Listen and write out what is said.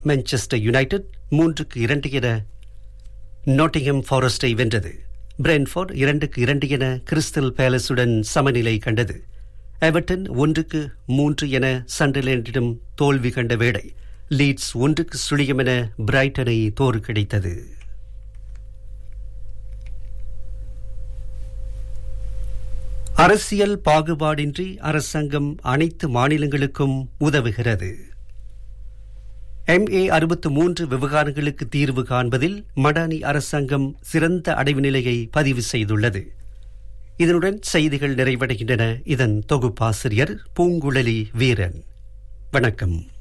Manchester United மூன்றுக்கு இரண்டு என நாட்டிங்ஹம் ஃபாரஸ்டை வென்றது பிரென்ஃபோர்ட் இரண்டுக்கு இரண்டு என கிறிஸ்டல் பேலஸுடன் சமநிலை கண்டது எவர்டன் ஒன்றுக்கு மூன்று என சண்டர்லேண்டிடம் தோல்வி கண்ட வேளை லீட்ஸ் ஒன்றுக்கு சுழியம் என பிரைட்டனை தோற்கடித்தது அரசியல் பாகுபாடின்றி அரசாங்கம் அனைத்து மாநிலங்களுக்கும் உதவுகிறது எம்ஏ அறுபத்து மூன்று விவகாரங்களுக்கு தீர்வு காண்பதில் மடானி அரசாங்கம் சிறந்த அடைவு நிலையை பதிவு செய்துள்ளது இதனுடன் செய்திகள் நிறைவடைகின்றன இதன் தொகுப்பாசிரியர் பூங்குழலி வீரன் வணக்கம்